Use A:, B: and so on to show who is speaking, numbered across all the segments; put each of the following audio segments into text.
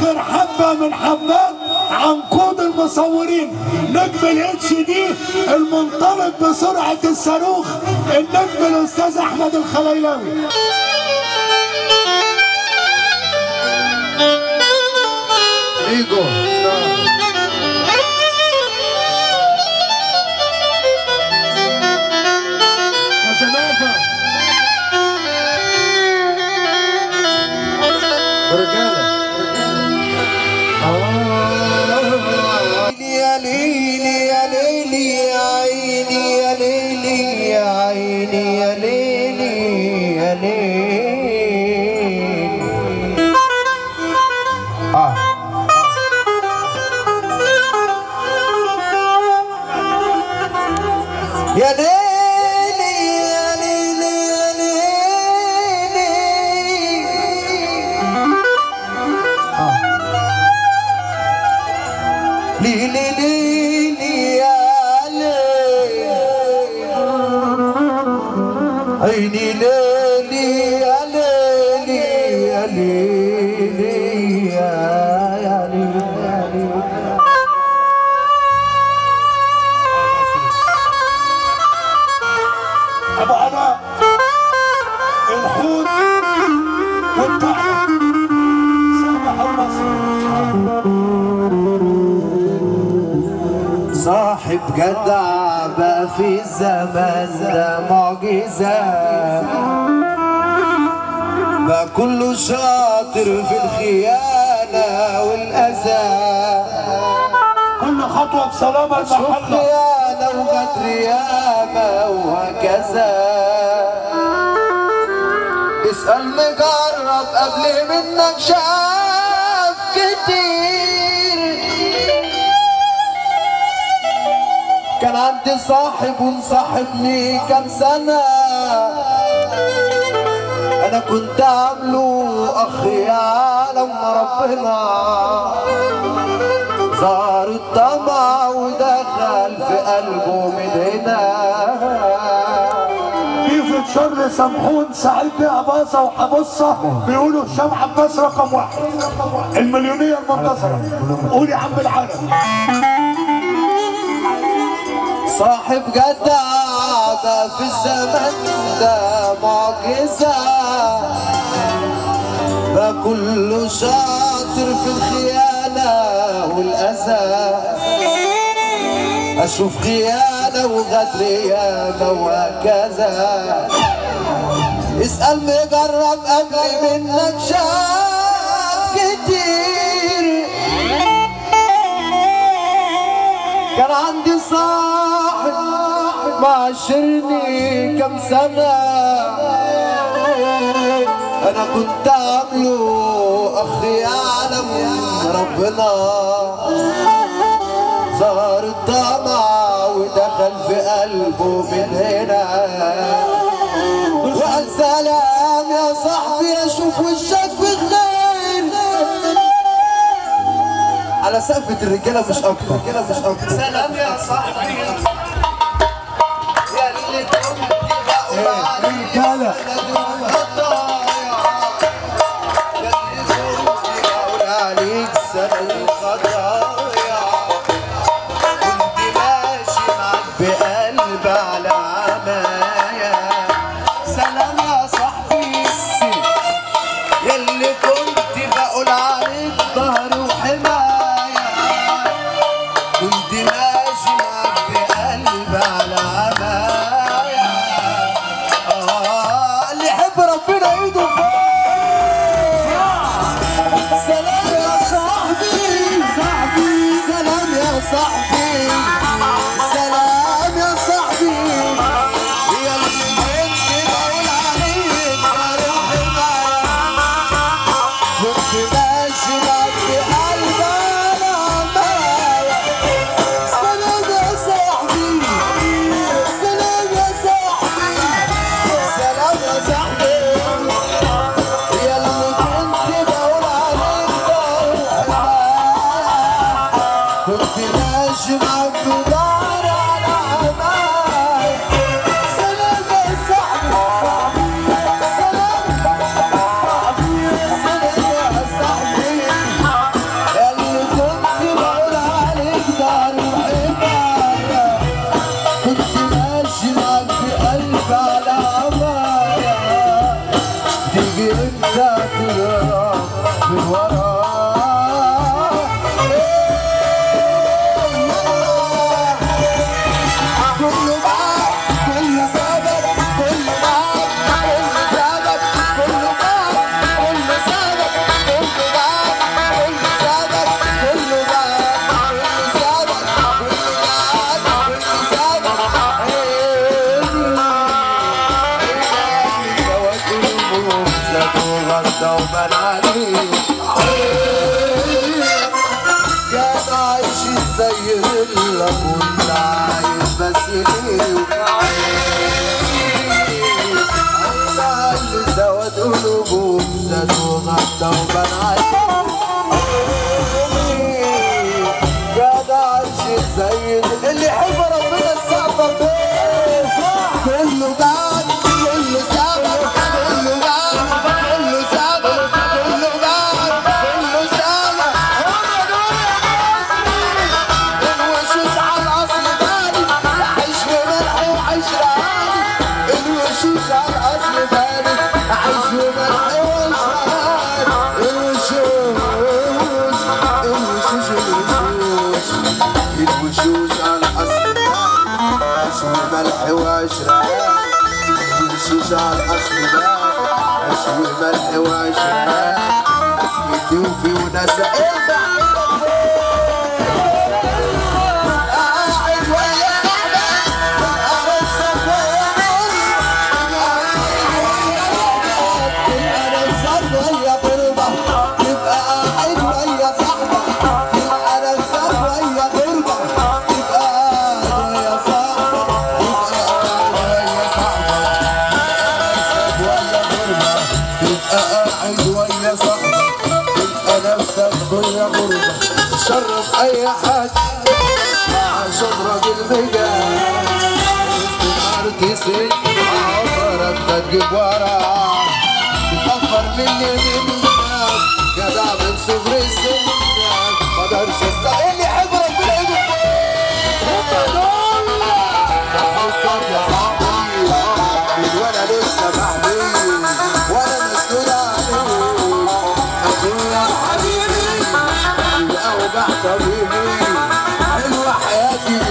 A: اخر حبه من حبات عنقود المصورين نجم الاتش دي المنطلق بسرعه الصاروخ النجم الاستاذ احمد الخليلاوي
B: ايجو
A: يا زنافه
B: رجاله
C: يا ليلي يا ليلي يا عيني يا ليلي يا عيني يا ليلي يا ليلي آه. يا ليلي يا ليلي يا ليلي ليلي ليلي يا ليلي عيني ليلي يا ليلي يا ليلي يا يا ليلي يا ليلي
A: ابو علاء الحوت والطحن سامح المصري
C: صاحب جدع بقى في الزمن ده معجزة بقى كله شاطر في الخيانة والأذى
A: كل خطوه بسلامه
C: شوف
A: المحله
C: خيانة وغدر ياما وهكذا اسأل مجرب قبل منك شاف كتير كان عندي صاحب ومصاحبني كام سنة أنا كنت عامله أخ يعلم ربنا صار الطمع ودخل في قلبه من هنا
A: كيف شر سمحون سعيد بيه باصه وحبصه بيقولوا هشام عباس رقم واحد المليونيه المنتصره قول يا عم العالم
C: صاحب جدع ده في الزمن ده معجزة ده كله شاطر في الخيانة والأذى أشوف خيانة وغدر ياما وهكذا اسأل مجرب قبل منك شاف كتير كان عندي صاحب معاشرني كم سنة أنا كنت عامله أخ يعلم ربنا صار الطمع ودخل في قلبه من هنا وقال سلام يا صاحبي أشوف وشك بخير على سقفة الرجالة مش أكتر الرجالة مش أكتر سلام يا صاحبي يا اللي كنت بقول
A: رجاله
C: عليك سنة الخطايا كنت ماشي معاك بقلب على عمايا سلام يا صاحبي يلي كنت بقول عليك ظهر وحماية كنت ماشي معاك بقلب على عماية آه اللي يحب ربنا ايده فوق سلام يا صاحبي صاحبي سلام يا صاحبي سلام يا صاحبي يا اللي كنت بقول عليك ظهر وحماية كنت ماشي معاك بقلب على عماية سلام يا صاحبي سلام يا صاحبي سلام يا صاحبي يا اللي كنت بقول عليك كنت ماشي معاك بدار على عماية سلام يا صاحبي سلام سلام يا صاحبي لك وانت عايز بس ليه عينها اللي سوت قلوبهم زاد وغطى وبان عليهم جدع الشيخ سيد اللي يحب ربنا السقف فين كله بعد كله سبب كله بعد كله سبب كله بعد كله سبب الوشوش على الاصل تاني عيش بملح وعيش رهاني الوشوش على الاصل تاني عيش بملح وعيش رهاني الوشوش الوشوش الوشوش الوشوش على الاصل تاني عيش بملح وعيش رهاني الوشوش على الاصل تاني عيش بملح وعيش رهاني اسمي توفي وناسا ارفع قاعد ويا صاحبك انا نفسك ويا غربة تبقى قاعد ويا صاحبك تبقى نفسك ويا غربة تبقى قاعد ويا صاحبك تبقى قاعد ويا صاحبك تبقى نفسك ويا غربة شرف اي حد عشان راجل بجد استمرت ست عمرك ما تجيب وراه تكفر مني منك جدع من صغر سنك ما اقدرش استغل يحب ربنا ايده فوق هم دول تفكر يا صاحبي من وانا لسه محبوب وانا مسؤول عليك اخويا حبيبي الاوجع طبيبي حلوه حياتي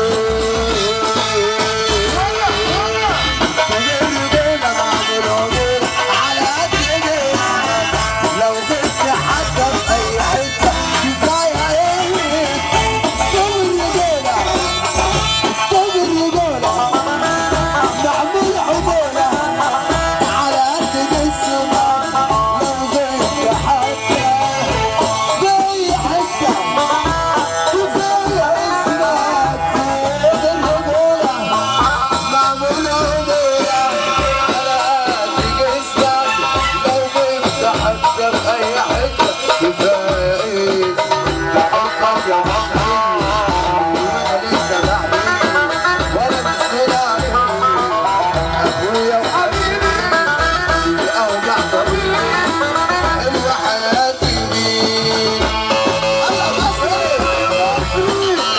C: لو جبت حتى في اي حته كفايه ايه كل الرجاله كل الرجاله نعمل عموله على قد جسمك لو جبت حتى في اي حته كفايه اسمك كل الرجاله نعمل عموله على قد جسمك لو جبت حتى في اي حته كفايه اسمك يا مصري وانا لسه محبوب وانا مسؤول عنك اخويا وحبيبي الاوجع طبيبي حلوه حياتي بيك الله مصري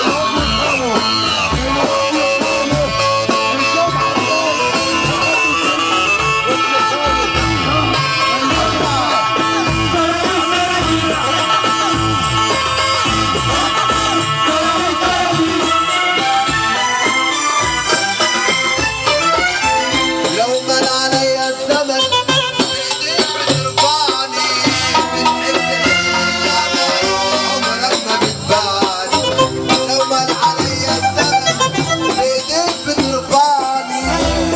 C: لو من عليا الزمن بإيديك بترفعني عمرك ما بتبعني لو من عليا الزمن بإيديك بترفعني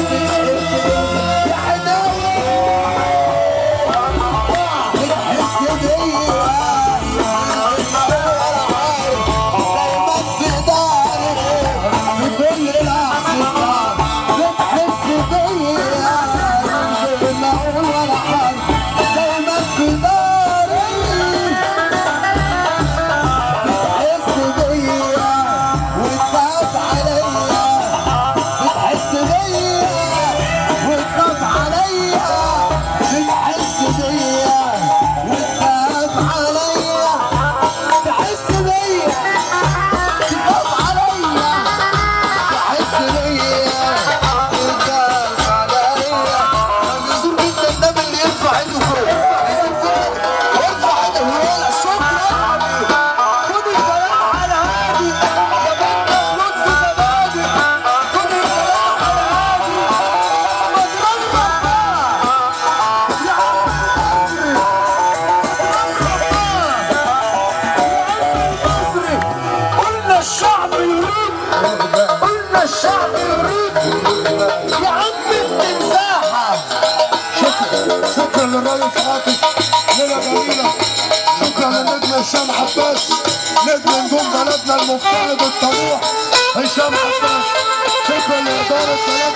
C: يا حناوي بتحس بيا دايما في داري في كل لحظة بتحس بيا من أول ولا حاجة دايما في داري بتحس بيا وتخاف عليا بتحس بيا وتخاف عليا بتحس بيا وتخاف عليا تحس بيا تخاف عليا تحس بيا تخاف عليا منظور جدا ده من اللي يرفع ايده فوق ارفع ايده ولا شكرا خد الكلام على هادي يا بنت لطفي زبادي خد الكلام على هادي ما ترفع بقى يا مصري قلنا الشعب يريد قلنا الشعب يريد يا عم التمساحة
A: شكرا شكرا للرئيس عاطف ليلة جميلة شكرا للنجم هشام عباس نجم نجوم بلدنا المجتهد الطموح هشام عباس شكرا لإدارة